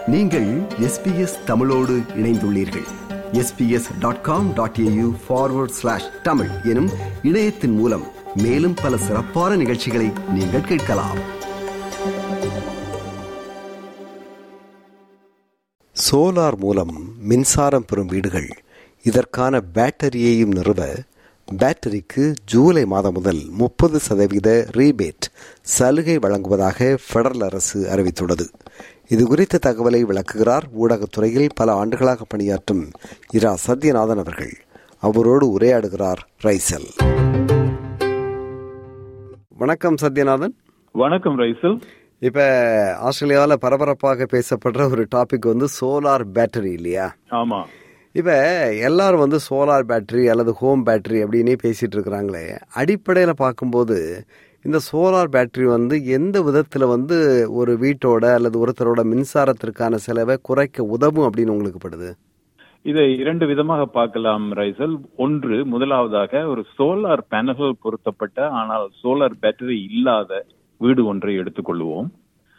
நீங்கள் எஸ்பிஎஸ் தமிழோடு இணைந்துள்ளீர்கள் S B S dot com dot A U forward slash Tamil எனும் இணையத்தின் மூலம் மேலும் பல சிறப்பான நிகழ்ச்சிகளை நீங்கள் கேட்கலாம் சோலார் மூலம் மின்சாரம் பெறும் வீடுகள் இதற்கான பேட்டரியையும் நிறுவ பேட்டரிக்கு ஜூலை மாதம் முதல் முப்பது சதவீத ரீபேட் சலுகை வழங்குவதாக பெடரல் அரசு அறிவித்துள்ளது இது குறித்த தகவலை விளக்குகிறார் ஊடகத்துறையில் பல ஆண்டுகளாக பணியாற்றும் இரா சத்யநாதன் அவர்கள் அவரோடு உரையாடுகிறார் ரைசல் வணக்கம் சத்யநாதன் வணக்கம் ரைசல் இப்ப ஆஸ்திரேலியாவில் பரபரப்பாக பேசப்படுற ஒரு டாபிக் வந்து சோலார் பேட்டரி இல்லையா ஆமா இப்ப எல்லாரும் வந்து சோலார் பேட்டரி அல்லது ஹோம் பேட்டரி அப்படின்னே பேசிட்டு இருக்கிறாங்களே அடிப்படையில பார்க்கும்போது இந்த சோலார் பேட்டரி வந்து எந்த விதத்துல வந்து ஒரு வீட்டோட அல்லது ஒருத்தரோட மின்சாரத்திற்கான செலவை குறைக்க உதவும் அப்படின்னு உங்களுக்கு படுது இதை இரண்டு விதமாக பார்க்கலாம் ரைசல் ஒன்று முதலாவதாக ஒரு சோலார் பேனல்கள் பொருத்தப்பட்ட ஆனால் சோலார் பேட்டரி இல்லாத வீடு ஒன்றை எடுத்துக்கொள்வோம்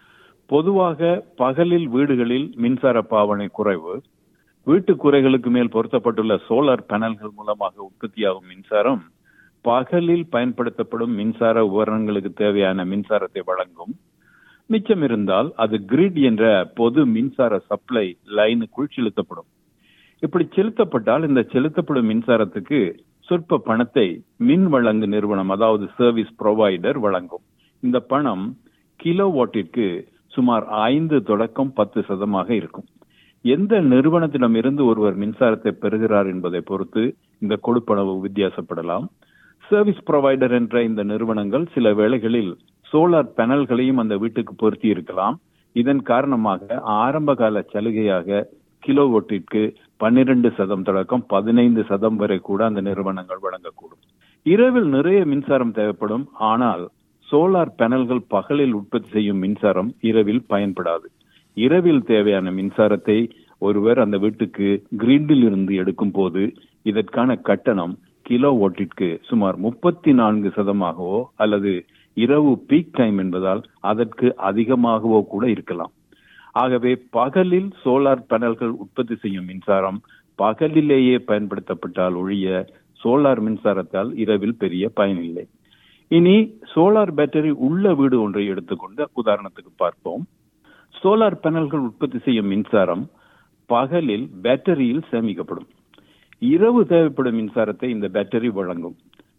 பொதுவாக பகலில் வீடுகளில் மின்சார பாவனை குறைவு வீட்டு குறைகளுக்கு மேல் பொருத்தப்பட்டுள்ள சோலார் பேனல்கள் மூலமாக உற்பத்தியாகும் மின்சாரம் பகலில் பயன்படுத்தப்படும் மின்சார உபகரணங்களுக்கு தேவையான மின்சாரத்தை வழங்கும் மிச்சம் இருந்தால் அது கிரிட் என்ற பொது மின்சார சப்ளை லைனுக்குள் செலுத்தப்படும் இப்படி செலுத்தப்பட்டால் இந்த செலுத்தப்படும் மின்சாரத்துக்கு சொற்ப பணத்தை மின் வழங்கு நிறுவனம் அதாவது சர்வீஸ் ப்ரொவைடர் வழங்கும் இந்த பணம் கிலோ வாட்டிற்கு சுமார் ஐந்து தொடக்கம் பத்து சதமாக இருக்கும் எந்த நிறுவனத்திடம் இருந்து ஒருவர் மின்சாரத்தை பெறுகிறார் என்பதை பொறுத்து இந்த கொடுப்பனவு வித்தியாசப்படலாம் சர்வீஸ் ப்ரொவைடர் என்ற இந்த நிறுவனங்கள் சில வேளைகளில் சோலார் பேனல்களையும் அந்த வீட்டுக்கு பொருத்தி இருக்கலாம் இதன் காரணமாக ஆரம்ப கால சலுகையாக கிலோ ஓட்டிற்கு பன்னிரண்டு சதம் தொடக்கம் பதினைந்து சதம் வரை கூட அந்த நிறுவனங்கள் வழங்கக்கூடும் இரவில் நிறைய மின்சாரம் தேவைப்படும் ஆனால் சோலார் பேனல்கள் பகலில் உற்பத்தி செய்யும் மின்சாரம் இரவில் பயன்படாது இரவில் தேவையான மின்சாரத்தை ஒருவர் அந்த வீட்டுக்கு கிரிட்டில் இருந்து எடுக்கும் போது இதற்கான கட்டணம் கிலோ ஓட்டிற்கு சுமார் முப்பத்தி நான்கு சதமாகவோ அல்லது இரவு பீக் டைம் என்பதால் அதற்கு அதிகமாகவோ கூட இருக்கலாம் ஆகவே பகலில் சோலார் பேனல்கள் உற்பத்தி செய்யும் மின்சாரம் பகலிலேயே பயன்படுத்தப்பட்டால் ஒழிய சோலார் மின்சாரத்தால் இரவில் பெரிய பயனில்லை இனி சோலார் பேட்டரி உள்ள வீடு ஒன்றை எடுத்துக்கொண்டு உதாரணத்துக்கு பார்ப்போம் சோலார் பேனல்கள் உற்பத்தி செய்யும் மின்சாரம் பகலில் பேட்டரியில் சேமிக்கப்படும் இரவு தேவைப்படும் மின்சாரத்தை இந்த பேட்டரி வழங்கும்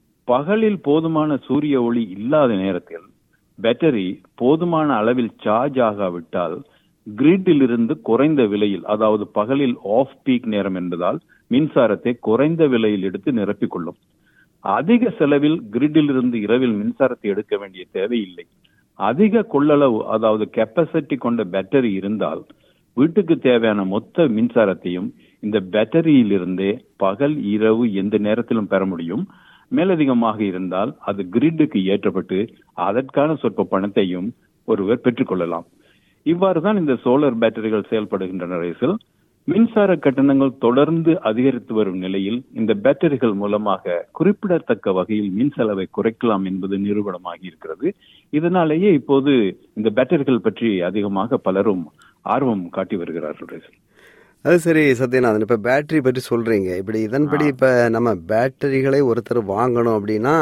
பகலில் போதுமான சூரிய ஒளி இல்லாத நேரத்தில் பேட்டரி போதுமான அளவில் சார்ஜ் ஆகாவிட்டால் கிரிட்டில் இருந்து குறைந்த விலையில் அதாவது பகலில் ஆஃப் பீக் நேரம் என்பதால் மின்சாரத்தை குறைந்த விலையில் எடுத்து நிரப்பிக் கொள்ளும் அதிக செலவில் கிரிட்டில் இருந்து இரவில் மின்சாரத்தை எடுக்க வேண்டிய தேவையில்லை அதிக கொள்ளளவு அதாவது கெப்பாசிட்டி கொண்ட பேட்டரி இருந்தால் வீட்டுக்கு தேவையான மொத்த மின்சாரத்தையும் இந்த பேட்டரியில் இருந்தே பகல் இரவு எந்த நேரத்திலும் பெற முடியும் மேலதிகமாக இருந்தால் அது கிரிட்டுக்கு ஏற்றப்பட்டு அதற்கான சொற்ப பணத்தையும் ஒருவர் பெற்றுக்கொள்ளலாம் இவ்வாறு தான் இந்த சோலார் பேட்டரிகள் செயல்படுகின்றன ரேசில் மின்சார கட்டணங்கள் தொடர்ந்து அதிகரித்து வரும் நிலையில் இந்த பேட்டரிகள் மூலமாக குறிப்பிடத்தக்க வகையில் மின் செலவை குறைக்கலாம் என்பது நிரூபணமாகி இருக்கிறது இதனாலேயே இப்போது இந்த பேட்டரிகள் பற்றி அதிகமாக பலரும் ஆர்வம் காட்டி வருகிறார்கள் ரேசில் அது சரி சத்யநாதன் இப்ப பேட்டரி பற்றி சொல்றீங்க இப்படி இதன்படி இப்ப நம்ம பேட்டரிகளை ஒருத்தர் வாங்கணும் அப்படின்னா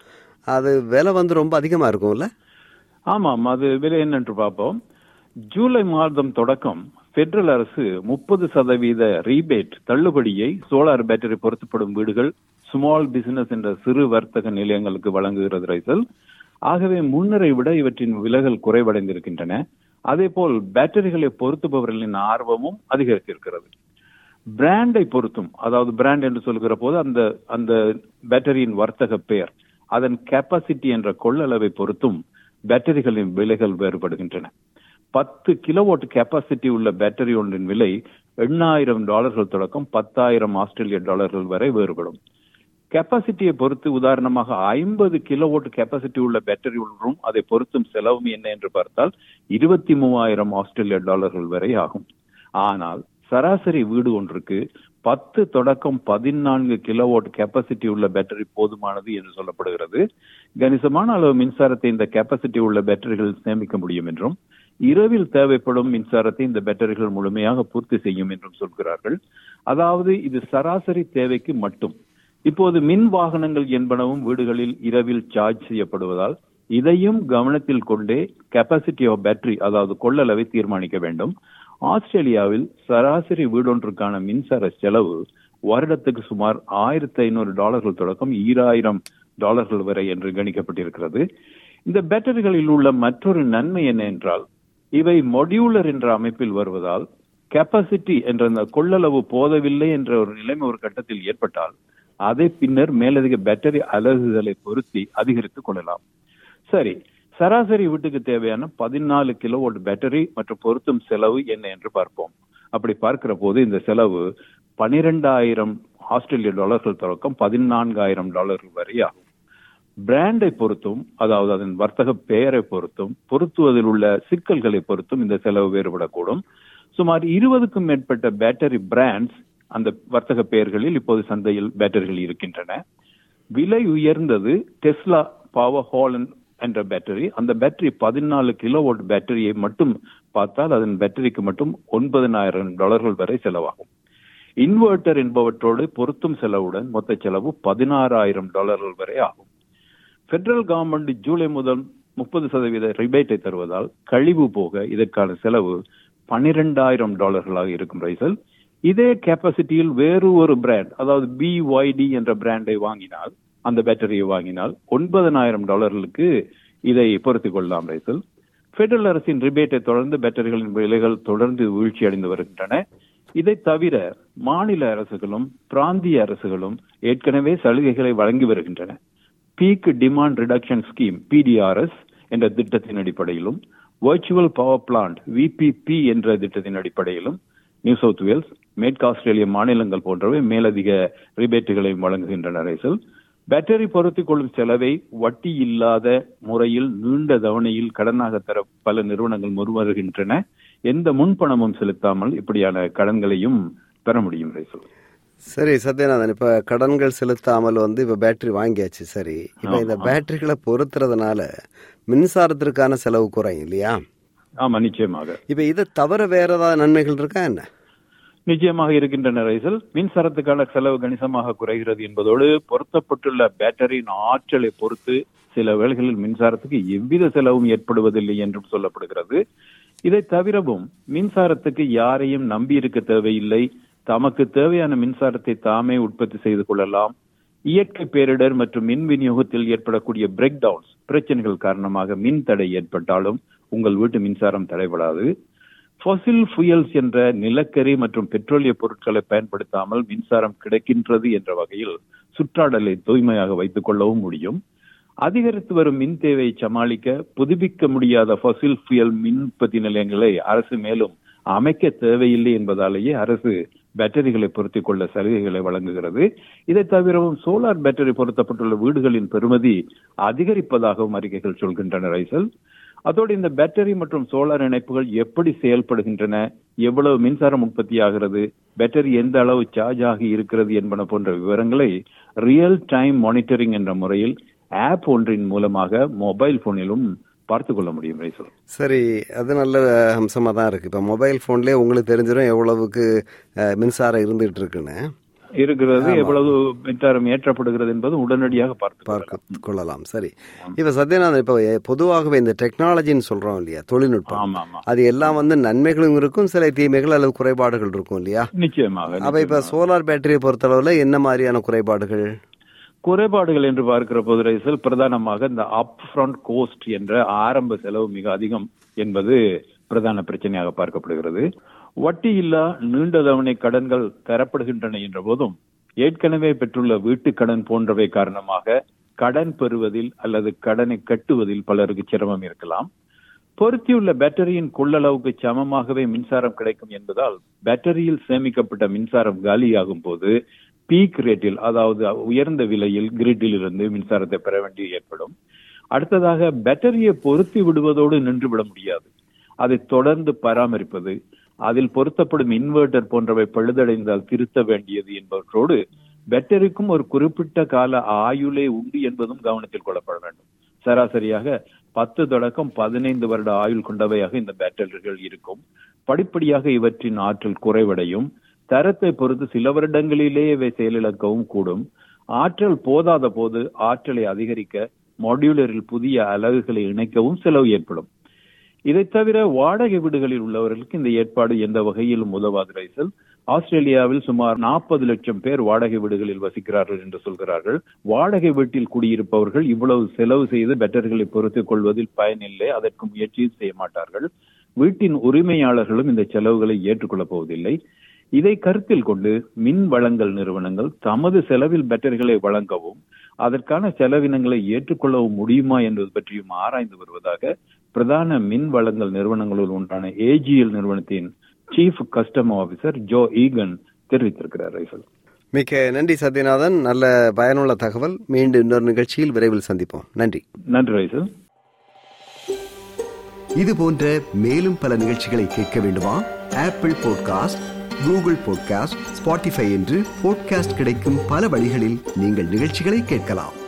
அது விலை வந்து ரொம்ப அதிகமா இருக்கும்ல ஆமாம் அது விலை என்னென்று பார்ப்போம் ஜூலை மாதம் தொடக்கம் பெட்ரல் அரசு முப்பது சதவீத ரீபேட் தள்ளுபடியை சோலார் பேட்டரி பொருத்தப்படும் வீடுகள் ஸ்மால் பிசினஸ் என்ற சிறு வர்த்தக நிலையங்களுக்கு வழங்குகிறது ரைசல் ஆகவே முன்னரை விட இவற்றின் விலைகள் குறைவடைந்திருக்கின்றன அதே போல் பேட்டரிகளை பொருத்துபவர்களின் ஆர்வமும் அதிகரித்திருக்கிறது பிராண்டை பொருத்தும் அதாவது பிராண்ட் என்று சொல்கிற போது அந்த அந்த பேட்டரியின் வர்த்தக பெயர் அதன் கெப்பாசிட்டி என்ற கொள்ளளவை பொறுத்தும் பேட்டரிகளின் விலைகள் வேறுபடுகின்றன பத்து கிலோவாட் கெப்பாசிட்டி உள்ள பேட்டரி ஒன்றின் விலை எண்ணாயிரம் டாலர்கள் தொடக்கம் பத்தாயிரம் ஆஸ்திரேலிய டாலர்கள் வரை வேறுபடும் கெப்பாசிட்டியை பொறுத்து உதாரணமாக ஐம்பது கிலோவாட் கெப்பாசிட்டி உள்ள பேட்டரி ஒன்றும் அதை பொருத்தும் செலவும் என்ன என்று பார்த்தால் இருபத்தி மூவாயிரம் ஆஸ்திரேலிய டாலர்கள் வரை ஆகும் ஆனால் சராசரி வீடு ஒன்றுக்கு பத்து தொடக்கம் பதினான்கு கிலோவாட் கெப்பாசிட்டி உள்ள பேட்டரி போதுமானது என்று சொல்லப்படுகிறது கணிசமான அளவு மின்சாரத்தை இந்த கெப்பாசிட்டி உள்ள பேட்டரிகள் சேமிக்க முடியும் என்றும் இரவில் தேவைப்படும் மின்சாரத்தை இந்த பேட்டரிகள் முழுமையாக பூர்த்தி செய்யும் என்றும் சொல்கிறார்கள் அதாவது இது சராசரி தேவைக்கு மட்டும் இப்போது மின் வாகனங்கள் என்பனவும் வீடுகளில் இரவில் சார்ஜ் செய்யப்படுவதால் இதையும் கவனத்தில் கொண்டே கெப்பாசிட்டி ஆஃப் பேட்டரி அதாவது கொள்ளளவை தீர்மானிக்க வேண்டும் ஆஸ்திரேலியாவில் சராசரி வீடொன்றுக்கான மின்சார செலவு வருடத்துக்கு சுமார் ஆயிரத்தி ஐநூறு டாலர்கள் தொடக்கம் ஈராயிரம் டாலர்கள் வரை என்று கணிக்கப்பட்டிருக்கிறது இந்த பேட்டரிகளில் உள்ள மற்றொரு நன்மை என்ன என்றால் இவை மொடியூலர் என்ற அமைப்பில் வருவதால் கெப்பாசிட்டி என்ற அந்த கொள்ளளவு போதவில்லை என்ற ஒரு நிலைமை ஒரு கட்டத்தில் ஏற்பட்டால் அதை பின்னர் மேலதிக பேட்டரி அலகுகளை பொருத்தி அதிகரித்துக் கொள்ளலாம் சரி சராசரி வீட்டுக்கு தேவையான பதினாலு கிலோவோல்ட் பேட்டரி மற்றும் பொருத்தும் செலவு என்ன என்று பார்ப்போம் அப்படி பார்க்கிற போது இந்த செலவு பனிரெண்டாயிரம் ஆஸ்திரேலிய டாலர்கள் தொடக்கம் பதினான்காயிரம் டாலர்கள் வரை ஆகும் பிராண்டை பொறுத்தும் அதாவது அதன் வர்த்தக பெயரை பொறுத்தும் பொருத்துவதில் உள்ள சிக்கல்களை பொறுத்தும் இந்த செலவு வேறுபடக்கூடும் சுமார் இருபதுக்கும் மேற்பட்ட பேட்டரி பிராண்ட்ஸ் அந்த வர்த்தக பெயர்களில் இப்போது சந்தையில் பேட்டரிகள் இருக்கின்றன விலை உயர்ந்தது டெஸ்லா பவர் ஹாலன் என்ற பேட்டரி அந்த பேட்டரி பதினாலு கிலோவோல்ட் பேட்டரியை மட்டும் பார்த்தால் அதன் பேட்டரிக்கு மட்டும் ஒன்பதனாயிரம் டாலர்கள் வரை செலவாகும் இன்வெர்டர் என்பவற்றோடு பொருத்தும் செலவுடன் மொத்த செலவு பதினாறாயிரம் டாலர்கள் வரை ஆகும் பெடரல் கவர்மெண்ட் ஜூலை முதல் முப்பது சதவீத ரிபேட்டை தருவதால் கழிவு போக இதற்கான செலவு பனிரெண்டாயிரம் டாலர்களாக இருக்கும் ரைசல் இதே கெப்பாசிட்டியில் வேறு ஒரு பிராண்ட் அதாவது பிஒய்டி என்ற பிராண்டை வாங்கினால் அந்த பேட்டரியை வாங்கினால் ஒன்பதனாயிரம் டாலர்களுக்கு இதை பொருத்திக் கொள்ளலாம் ரைசல் பெடரல் அரசின் ரிபேட்டை தொடர்ந்து பேட்டரிகளின் விலைகள் தொடர்ந்து வீழ்ச்சி அடைந்து வருகின்றன இதை தவிர மாநில அரசுகளும் பிராந்திய அரசுகளும் ஏற்கனவே சலுகைகளை வழங்கி வருகின்றன peak demand reduction scheme P D R S என்ற திட்டத்தின் அடிப்படையிலும் வர்ச்சுவல் பவர் பிளான்ட் விபிபி என்ற திட்டத்தின் அடிப்படையிலும் நியூ சவுத் வேல்ஸ் மேற்கு ஆஸ்திரேலிய மாநிலங்கள் போன்றவை மேலதிக ரிபேட்டுகளை வழங்குகின்றன ரேசல் பேட்டரி பொருத்திக் கொள்ளும் செலவை வட்டி இல்லாத முறையில் நீண்ட தவணையில் கடனாக தர பல நிறுவனங்கள் முன்வருகின்றன எந்த முன்பணமும் செலுத்தாமல் இப்படியான கடன்களையும் பெற முடியும் ரேசல் சரி சத்யநாதன் இப்ப கடன்கள் செலுத்தாமல் வந்து இப்ப பேட்டரி வாங்கியாச்சு சரி இப்ப இந்த பேட்டரிகளை பொருத்துறதுனால மின்சாரத்திற்கான செலவு குறையும் இல்லையா ஆமா நிச்சயமாக இப்ப இதை தவிர வேற ஏதாவது நன்மைகள் இருக்கா என்ன நிச்சயமாக இருக்கின்றன ரைசல் மின்சாரத்துக்கான செலவு கணிசமாக குறைகிறது என்பதோடு பொருத்தப்பட்டுள்ள பேட்டரியின் ஆற்றலை பொறுத்து சில வேளைகளில் மின்சாரத்துக்கு எவ்வித செலவும் ஏற்படுவதில்லை என்றும் சொல்லப்படுகிறது இதை தவிரவும் மின்சாரத்துக்கு யாரையும் நம்பி இருக்க தேவையில்லை தமக்கு தேவையான மின்சாரத்தை தாமே உற்பத்தி செய்து கொள்ளலாம் இயற்கை பேரிடர் மற்றும் மின் விநியோகத்தில் ஏற்படக்கூடிய பிரேக் டவுன்ஸ் பிரச்சனைகள் காரணமாக மின் தடை ஏற்பட்டாலும் உங்கள் வீட்டு மின்சாரம் தடைபடாது ஃபொசில் ஃபுயல்ஸ் என்ற நிலக்கரி மற்றும் பெட்ரோலிய பொருட்களை பயன்படுத்தாமல் மின்சாரம் கிடைக்கின்றது என்ற வகையில் சுற்றாடலை தூய்மையாக வைத்துக் கொள்ளவும் முடியும் அதிகரித்து வரும் மின் தேவையை சமாளிக்க புதுப்பிக்க முடியாத ஃபொசில் ஃபுயல் மின் உற்பத்தி நிலையங்களை அரசு மேலும் அமைக்க தேவையில்லை என்பதாலேயே அரசு பேட்டரிகளை பொருத்திக் கொள்ள சலுகைகளை வழங்குகிறது இதை தவிரவும் சோலார் பேட்டரி பொருத்தப்பட்டுள்ள வீடுகளின் பெறுமதி அதிகரிப்பதாகவும் அறிக்கைகள் சொல்கின்றன ரைசல் அதோடு இந்த பேட்டரி மற்றும் சோலார் இணைப்புகள் எப்படி செயல்படுகின்றன எவ்வளவு மின்சாரம் உற்பத்தி ஆகிறது பேட்டரி எந்த அளவு சார்ஜ் ஆகி இருக்கிறது என்பன போன்ற விவரங்களை ரியல் டைம் மானிட்டரிங் என்ற முறையில் ஆப் ஒன்றின் மூலமாக மொபைல் போனிலும் பார்த்து கொள்ள முடியும் ரைசல் சரி அது நல்ல அம்சமா தான் இருக்கு இப்ப மொபைல் போன்லயே உங்களுக்கு தெரிஞ்சிடும் எவ்வளவுக்கு அஹ், மின்சாரம் இருந்துட்டு இருக்குன்னு இருக்கிறது எவ்வளவு மின்சாரம் ஏற்றப்படுகிறது என்பது உடனடியாக பார்த்து கொள்ளலாம். பார்க்க கொள்ளலாம் சரி இப்ப சத்யநாதன் இப்ப எ- பொதுவாகவே இந்த டெக்னாலஜின்னு சொல்றோம் இல்லையா தொழில்நுட்பம் ஆமா ஆமா அது எல்லாம் வந்து நன்மைகளும் இருக்கும் சில தீமைகள் அல்லது குறைபாடுகள் இருக்கும் இல்லையா நிச்சயமாக அப்ப இப்ப சோலார் பேட்டரியை பொறுத்தளவுல என்ன மாதிரியான குறைபாடுகள் குறைபாடுகள் என்று பார்க்கிற போது ரைசல் பிரதானமாக இந்த அப் ஃப்ரண்ட் கோஸ்ட் என்ற ஆரம்ப செலவு மிக அதிகம் என்பது பிரதான பிரச்சனையாக பார்க்கப்படுகிறது வட்டி இல்லா நீண்ட தவணை கடன்கள் தரப்படுகின்றன என்ற போதும் ஏற்கனவே பெற்றுள்ள வீட்டுக் கடன் போன்றவை காரணமாக கடன் பெறுவதில் அல்லது கடனை கட்டுவதில் பலருக்கு சிரமம் இருக்கலாம் பொருத்தியுள்ள பேட்டரியின் கொள்ளளவுக்கு சமமாகவே மின்சாரம் கிடைக்கும் என்பதால் பேட்டரியில் சேமிக்கப்பட்ட மின்சாரம் காலியாகும் போது பீக் ரேட்டில் அதாவது உயர்ந்த விலையில் கிரிட்டில் இருந்து மின்சாரத்தை பெற வேண்டி ஏற்படும் அடுத்ததாக பேட்டரியை பொருத்தி விடுவதோடு நின்றுவிட முடியாது அதை தொடர்ந்து பராமரிப்பது அதில் பொருத்தப்படும் இன்வெர்டர் போன்றவை பழுதடைந்தால் திருத்த வேண்டியது என்பவற்றோடு பேட்டரிக்கும் ஒரு குறிப்பிட்ட கால ஆயுளே உண்டு என்பதும் கவனத்தில் கொள்ளப்பட வேண்டும் சராசரியாக பத்து தொடக்கம் பதினைந்து வருட ஆயுள் கொண்டவையாக இந்த பேட்டரிகள் இருக்கும் படிப்படியாக இவற்றின் ஆற்றல் குறைவடையும் தரத்தை பொறுத்து சில வருடங்களிலேயே இவை செயலிழக்கவும் கூடும் ஆற்றல் போதாத போது ஆற்றலை அதிகரிக்க மாடியுலரில் புதிய அலகுகளை இணைக்கவும் செலவு ஏற்படும் இதை தவிர வாடகை வீடுகளில் உள்ளவர்களுக்கு இந்த ஏற்பாடு எந்த வகையிலும் உதவாது ரைசல் ஆஸ்திரேலியாவில் சுமார் நாற்பது லட்சம் பேர் வாடகை வீடுகளில் வசிக்கிறார்கள் என்று சொல்கிறார்கள் வாடகை வீட்டில் குடியிருப்பவர்கள் இவ்வளவு செலவு செய்து பெட்டர்களை பொறுத்துக் கொள்வதில் பயனில்லை அதற்கு முயற்சியும் செய்ய மாட்டார்கள் வீட்டின் உரிமையாளர்களும் இந்த செலவுகளை ஏற்றுக்கொள்ளப் போவதில்லை இதை கருத்தில் கொண்டு மின் வழங்கல் நிறுவனங்கள் தமது செலவில் பேட்டரிகளை வழங்கவும் அதற்கான செலவினங்களை ஏற்றுக்கொள்ளவும் முடியுமா என்பது பற்றியும் ஆராய்ந்து வருவதாக பிரதான மின் வழங்கல் நிறுவனங்களுள் ஒன்றான ஏஜிஎல் நிறுவனத்தின் chief custom officer Joe Egan தெரிவித்திருக்கிறார் ரைசல் மிக்க நன்றி சத்யநாதன் நல்ல பயனுள்ள தகவல் மீண்டும் இன்னொரு நிகழ்ச்சியில் விரைவில் சந்திப்போம் நன்றி நன்றி ரைசல் இது போன்ற மேலும் பல நிகழ்ச்சிகளை கேட்க வேண்டுமா Apple podcast Google podcast Spotify என்று பாட்காஸ்ட் கிடைக்கும் பல வழிகளில் நீங்கள் நிகழ்ச்சிகளை கேட்கலாம்